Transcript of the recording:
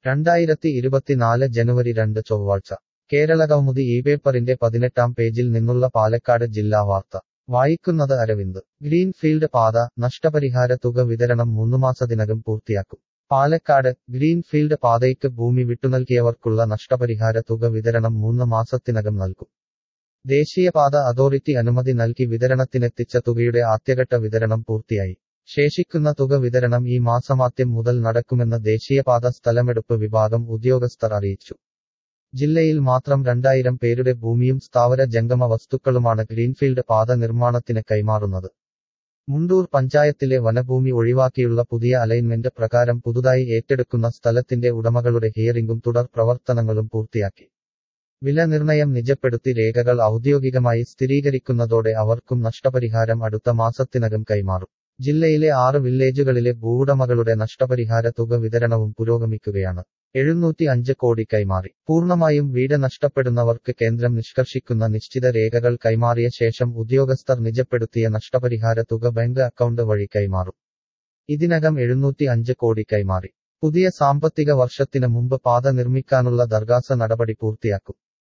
രണ്ടായിരത്തി ഇരുപത്തിനാല് ജനുവരി രണ്ട് ചൊവ്വാഴ്ച കേരളകൗമുദി ഈ പേപ്പറിന്റെ പതിനെട്ടാം പേജിൽ നിന്നുള്ള പാലക്കാട് ജില്ലാ വാർത്ത വായിക്കുന്നത് അരവിന്ദ് ഗ്രീൻഫീൽഡ് പാത നഷ്ടപരിഹാര തുക വിതരണം മൂന്നുമാസത്തിനകം പൂർത്തിയാക്കും പാലക്കാട് ഗ്രീൻഫീൽഡ് പാതയ്ക്ക് ഭൂമി വിട്ടുനൽകിയവർക്കുള്ള നഷ്ടപരിഹാര തുക വിതരണം മൂന്ന് മാസത്തിനകം നൽകും ദേശീയപാത അതോറിറ്റി അനുമതി നൽകി വിതരണത്തിനെത്തിച്ച തുകയുടെ ആദ്യഘട്ട വിതരണം പൂർത്തിയായി ശേഷിക്കുന്ന തുക വിതരണം ഈ മാസമാദ്യം മുതൽ നടക്കുമെന്ന് ദേശീയപാത സ്ഥലമെടുപ്പ് വിഭാഗം ഉദ്യോഗസ്ഥർ അറിയിച്ചു ജില്ലയിൽ മാത്രം രണ്ടായിരം പേരുടെ ഭൂമിയും സ്ഥാവര ജംഗമ വസ്തുക്കളുമാണ് ഗ്രീൻഫീൽഡ് പാത നിർമ്മാണത്തിന് കൈമാറുന്നത് മുണ്ടൂർ പഞ്ചായത്തിലെ വനഭൂമി ഒഴിവാക്കിയുള്ള പുതിയ അലൈൻമെന്റ് പ്രകാരം പുതുതായി ഏറ്റെടുക്കുന്ന സ്ഥലത്തിന്റെ ഉടമകളുടെ ഹിയറിംഗും തുടർ പ്രവർത്തനങ്ങളും പൂർത്തിയാക്കി വില നിർണയം നിജപ്പെടുത്തി രേഖകൾ ഔദ്യോഗികമായി സ്ഥിരീകരിക്കുന്നതോടെ അവർക്കും നഷ്ടപരിഹാരം അടുത്ത മാസത്തിനകം കൈമാറും ജില്ലയിലെ ആറ് വില്ലേജുകളിലെ ഭൂവുടമകളുടെ നഷ്ടപരിഹാര തുക വിതരണവും പുരോഗമിക്കുകയാണ് എഴുന്നൂറ്റി അഞ്ച് കോടി കൈമാറി പൂർണ്ണമായും വീട് നഷ്ടപ്പെടുന്നവർക്ക് കേന്ദ്രം നിഷ്കർഷിക്കുന്ന നിശ്ചിത രേഖകൾ കൈമാറിയ ശേഷം ഉദ്യോഗസ്ഥർ നിജപ്പെടുത്തിയ നഷ്ടപരിഹാര തുക ബാങ്ക് അക്കൗണ്ട് വഴി കൈമാറും ഇതിനകം എഴുന്നൂറ്റി അഞ്ച് കോടി കൈമാറി പുതിയ സാമ്പത്തിക വർഷത്തിന് മുമ്പ് പാത നിർമ്മിക്കാനുള്ള ദർഗാസ നടപടി പൂർത്തിയാക്കും